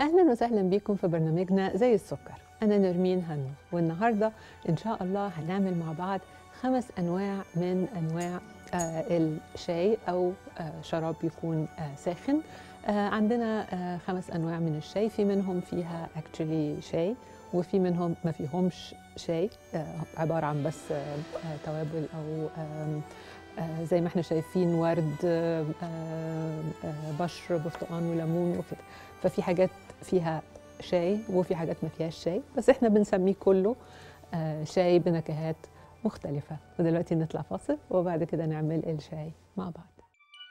اهلا وسهلا بيكم في برنامجنا زي السكر انا نرمين هنو والنهارده ان شاء الله هنعمل مع بعض خمس انواع من انواع آه الشاي او آه شراب يكون آه ساخن آه عندنا آه خمس انواع من الشاي في منهم فيها اكشلي شاي وفي منهم ما فيهمش شاي آه عباره عن بس آه آه توابل او آه آه زي ما احنا شايفين ورد آه آه آه بشر برتقان وليمون وكده ففي حاجات فيها شاي وفي حاجات ما فيهاش شاي بس احنا بنسميه كله آه شاي بنكهات مختلفة ودلوقتي نطلع فاصل وبعد كده نعمل الشاي مع بعض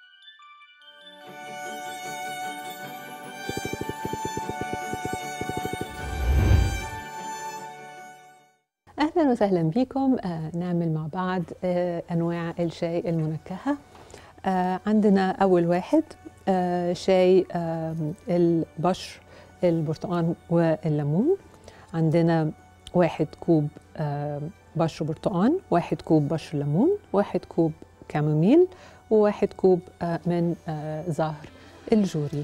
اهلا وسهلا بيكم آه نعمل مع بعض آه انواع الشاي المنكهه آه عندنا اول واحد آه شاي آه البشر البرتقال والليمون عندنا واحد كوب آه بشر برتقال واحد كوب بشر ليمون واحد كوب كاموميل وواحد كوب آه من آه زهر الجوري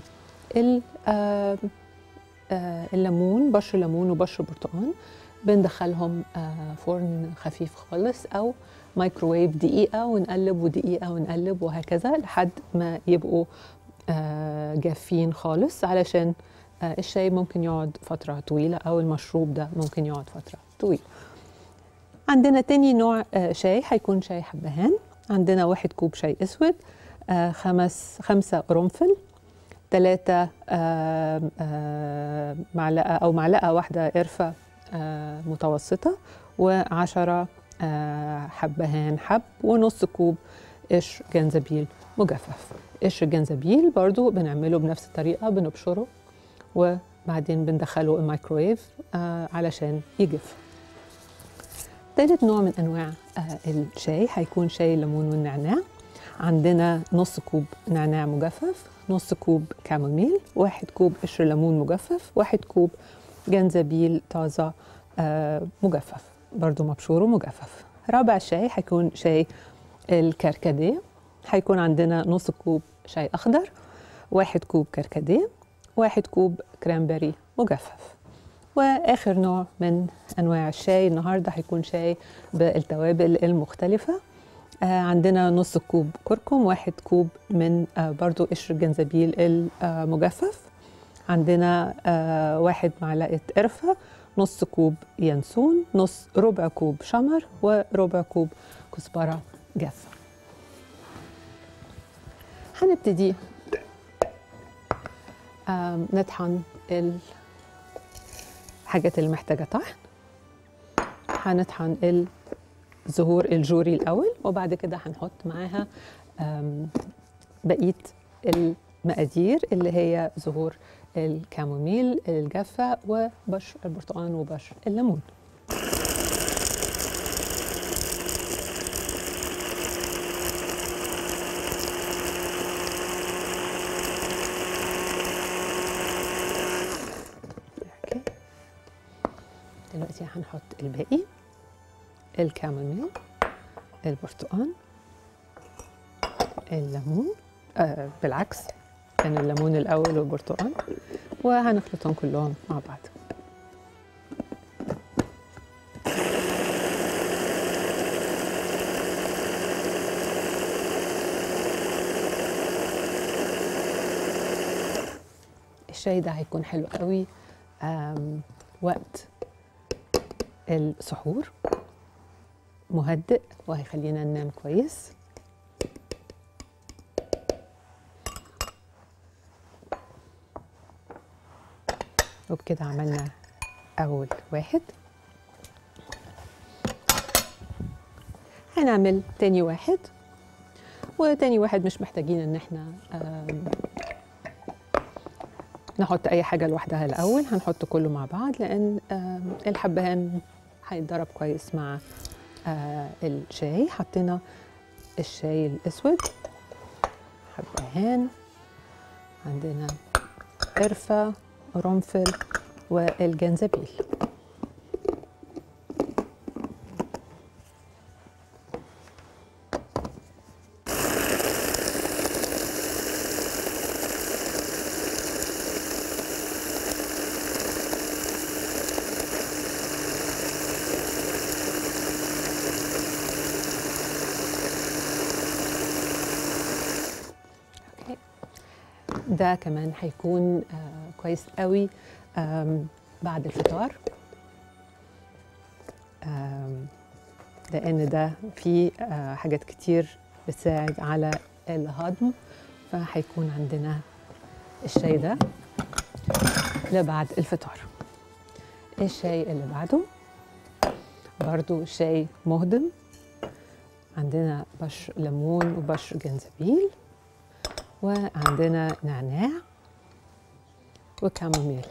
آه آه الليمون بشر ليمون وبشر برتقال بندخلهم آه فرن خفيف خالص او مايكروويف دقيقه ونقلب ودقيقه ونقلب وهكذا لحد ما يبقوا آه جافين خالص علشان آه الشاي ممكن يقعد فتره طويله او المشروب ده ممكن يقعد فتره طويله عندنا تاني نوع آه شاي هيكون شاي حبهان عندنا واحد كوب شاي اسود آه خمس خمسة قرنفل ثلاثة آه آه معلقة أو معلقة واحدة قرفة آه متوسطة وعشرة آه حبهان حب ونص كوب قشر جنزبيل مجفف قشر الجنزبيل برضو بنعمله بنفس الطريقة بنبشره وبعدين بندخله الميكرويف آه علشان يجف ثالث نوع من انواع آه الشاي هيكون شاي الليمون والنعناع عندنا نص كوب نعناع مجفف نص كوب كاموميل واحد كوب قشر ليمون مجفف واحد كوب جنزبيل طازة آه مجفف برضو مبشور ومجفف رابع شاي هيكون شاي الكركديه هيكون عندنا نص كوب شاي أخضر واحد كوب كركديه واحد كوب كرانبري مجفف واخر نوع من انواع الشاي النهارده هيكون شاي بالتوابل المختلفه آه عندنا نص كوب كركم واحد كوب من آه برضو قشر الجنزبيل المجفف عندنا آه واحد معلقه قرفه نص كوب ينسون نص ربع كوب شمر وربع كوب كزبره جافه هنبتدي نطحن الحاجات اللي محتاجة طحن هنطحن الزهور الجوري الأول وبعد كده هنحط معاها بقية المقادير اللي هي زهور الكاموميل الجافة وبشر البرتقال وبشر الليمون دلوقتي هنحط الباقي الكاموميل البرتقال الليمون آه بالعكس كان الليمون الاول والبرتقال وهنخلطهم كلهم مع بعض الشاي ده هيكون حلو قوي وقت السحور مهدئ وهيخلينا ننام كويس وبكده عملنا أول واحد هنعمل تاني واحد وتاني واحد مش محتاجين ان احنا نحط اي حاجه لوحدها الاول هنحط كله مع بعض لان الحبهان هيتضرب كويس مع الشاي حطينا الشاي الاسود حبهان عندنا قرفه قرنفل والجنزبيل ده كمان هيكون آه كويس قوي آم، بعد الفطار آم، لان ده فيه آه حاجات كتير بتساعد على الهضم فهيكون عندنا الشاي ده لبعد الفطار الشاي اللي بعده برضو شاي مهضم عندنا بشر ليمون وبشر جنزبيل وعندنا نعناع وكاموميل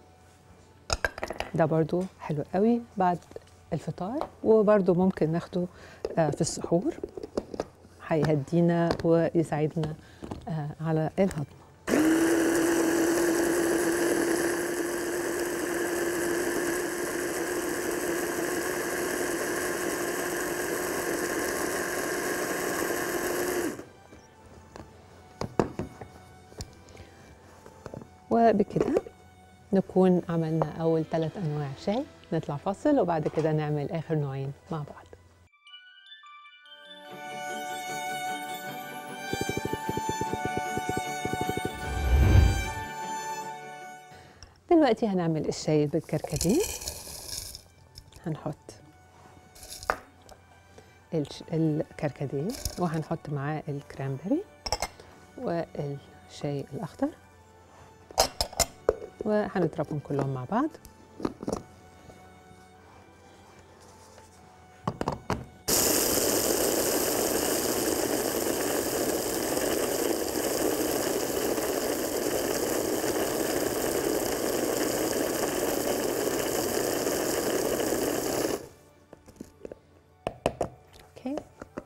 ده برضو حلو قوي بعد الفطار وبرضو ممكن ناخده آه، في السحور هيهدينا ويساعدنا آه، على الهضم وبكده نكون عملنا أول ثلاث أنواع شاي نطلع فاصل وبعد كده نعمل آخر نوعين مع بعض دلوقتي هنعمل الشاي بالكركديه هنحط الش- الكركديه وهنحط معاه الكرامبري والشاي الأخضر وهنضربهم كلهم مع بعض اوكي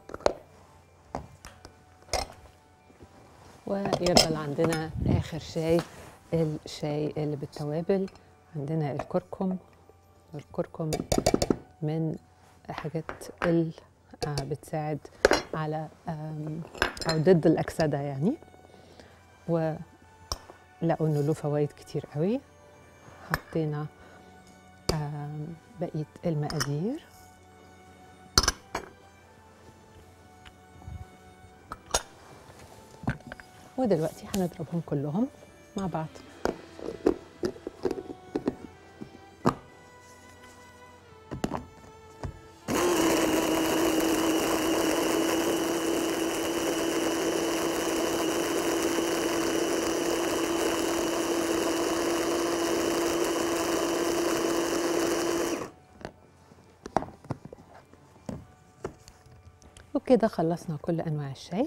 ويفضل عندنا اخر شاي الشاي اللي بالتوابل عندنا الكركم والكركم من حاجات اللي بتساعد على آم، او ضد الاكسده يعني ولقوا انه له فوائد كتير قوي حطينا آم، بقيه المقادير ودلوقتي هنضربهم كلهم مع بعض وبكده خلصنا كل انواع الشاي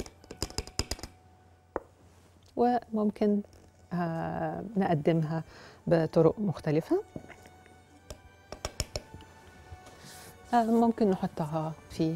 وممكن آه، نقدمها بطرق مختلفة آه، ممكن نحطها في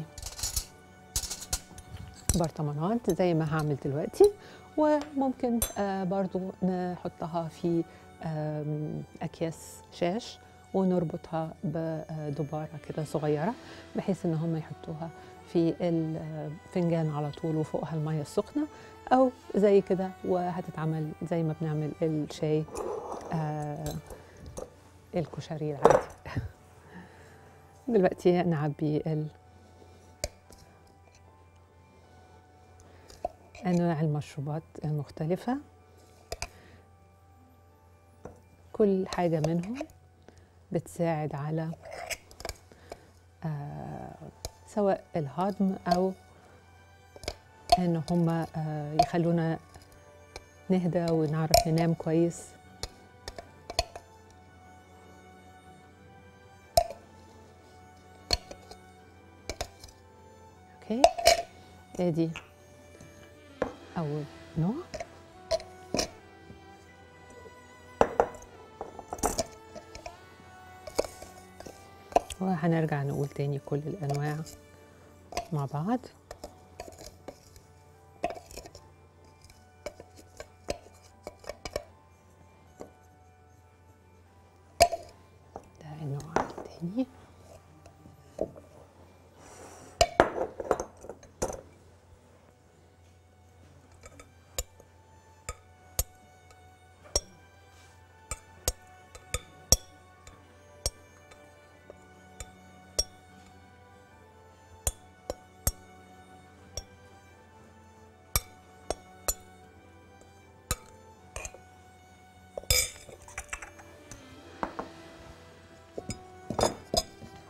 برطمانات زي ما هعمل دلوقتي وممكن آه، برضو نحطها في آم، أكياس شاش ونربطها بدبارة كده صغيرة بحيث ان هم يحطوها في الفنجان على طول وفوقها المية السخنة او زي كده وهتتعمل زي ما بنعمل الشاي آه الكشري العادي دلوقتي نعبي ال انواع المشروبات المختلفه كل حاجه منهم بتساعد على آه سواء الهضم او ان هم آه، يخلونا نهدى ونعرف ننام كويس اوكي ادي اول نوع وهنرجع نقول تاني كل الانواع مع بعض ده النوع التاني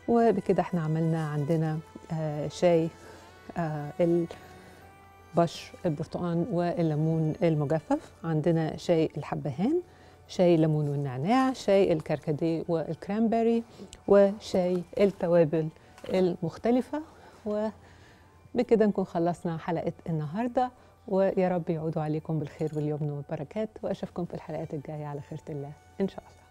وبكده احنا عملنا عندنا آه شاي آه البشر البرتقال والليمون المجفف عندنا شاي الحبهان شاي الليمون والنعناع شاي الكركديه والكرامبري وشاي التوابل المختلفة وبكده نكون خلصنا حلقة النهاردة ويا رب يعودوا عليكم بالخير واليمن والبركات وأشوفكم في الحلقات الجاية على خيرة الله إن شاء الله